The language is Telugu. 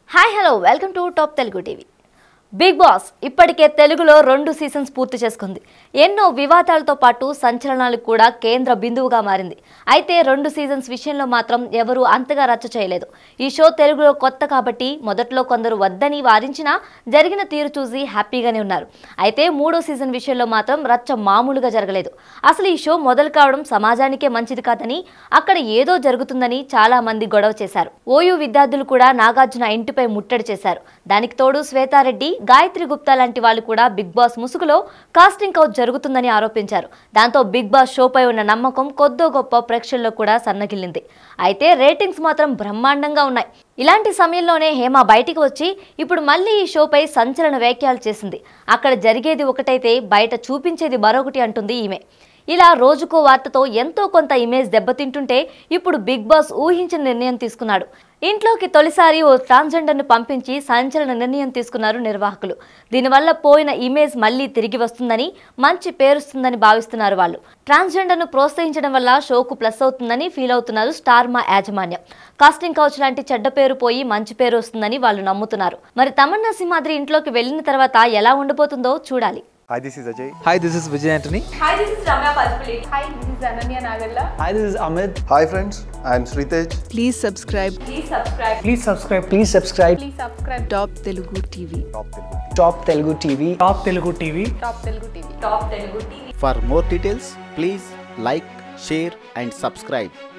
Hi hello welcome to Top Telugu TV Bigg Boss ఇప్పటికే తెలుగులో రెండు సీజన్స్ పూర్తి చేసుకుంది ఎన్నో వివాదాలతో పాటు సంచలనాలకు కూడా కేంద్ర బిందువుగా మారింది అయితే రెండు సీజన్స్ విషయంలో మాత్రం ఎవరూ అంతగా రచ్చ చేయలేదు ఈ షో తెలుగులో కొత్త కాబట్టి మొదట్లో కొందరు వద్దని వారించినా జరిగిన తీరు చూసి హ్యాపీగానే ఉన్నారు అయితే మూడో సీజన్ విషయంలో మాత్రం రచ్చ మామూలుగా జరగలేదు అసలు ఈ షో మొదలు కావడం సమాజానికే మంచిది కాదని అక్కడ ఏదో జరుగుతుందని చాలా మంది గొడవ చేశారు ఓయూ విద్యార్థులు కూడా నాగార్జున ఇంటిపై ముట్టడి చేశారు దానికి తోడు శ్వేతారెడ్డి గాయత్రి గుప్తా లాంటి వాళ్ళు కూడా బిగ్ బాస్ ముసుగులో కాస్టింగ్ కౌచ్ జరుగుతుందని ఆరోపించారు దాంతో బిగ్ బాస్ షోపై ఉన్న నమ్మకం కొద్దో గొప్ప ప్రేక్షకుల్లో కూడా సన్నగిల్లింది అయితే రేటింగ్స్ మాత్రం బ్రహ్మాండంగా ఉన్నాయి ఇలాంటి సమయంలోనే హేమ బయటికి వచ్చి ఇప్పుడు మళ్ళీ ఈ షోపై సంచలన వ్యాఖ్యలు చేసింది అక్కడ జరిగేది ఒకటైతే బయట చూపించేది మరొకటి అంటుంది ఈమె ఇలా రోజుకో వార్తతో ఎంతో కొంత ఇమేజ్ దెబ్బతింటుంటే ఇప్పుడు బిగ్ బాస్ ఊహించిన నిర్ణయం తీసుకున్నాడు ఇంట్లోకి తొలిసారి ఓ ట్రాన్స్జెండర్ను పంపించి సంచలన నిర్ణయం తీసుకున్నారు నిర్వాహకులు దీనివల్ల పోయిన ఇమేజ్ మళ్ళీ తిరిగి వస్తుందని మంచి పేరుస్తుందని భావిస్తున్నారు వాళ్ళు ట్రాన్స్జెండర్ను ప్రోత్సహించడం వల్ల షోకు ప్లస్ అవుతుందని ఫీల్ అవుతున్నారు స్టార్ మా యాజమాన్యం కాస్టింగ్ కౌచ్ లాంటి చెడ్డ పేరు పోయి మంచి పేరు వస్తుందని వాళ్ళు నమ్ముతున్నారు మరి తమన్నా సింహాద్రి ఇంట్లోకి వెళ్ళిన తర్వాత ఎలా ఉండబోతుందో చూడాలి Hi, this is Ajay. Hi, this is Vijay Anthony. Hi, this is Ramya Palpulate. Hi, this is Ananya Nagalla. Hi, this is Amit. Hi, friends. I am Sritej. Please subscribe Please subscribe. Please subscribe. Please subscribe. Please subscribe. Top Telugu TV. Top Telugu TV. Top Telugu TV. Top Telugu TV. Top Telugu TV. For more details, please like, share, and subscribe.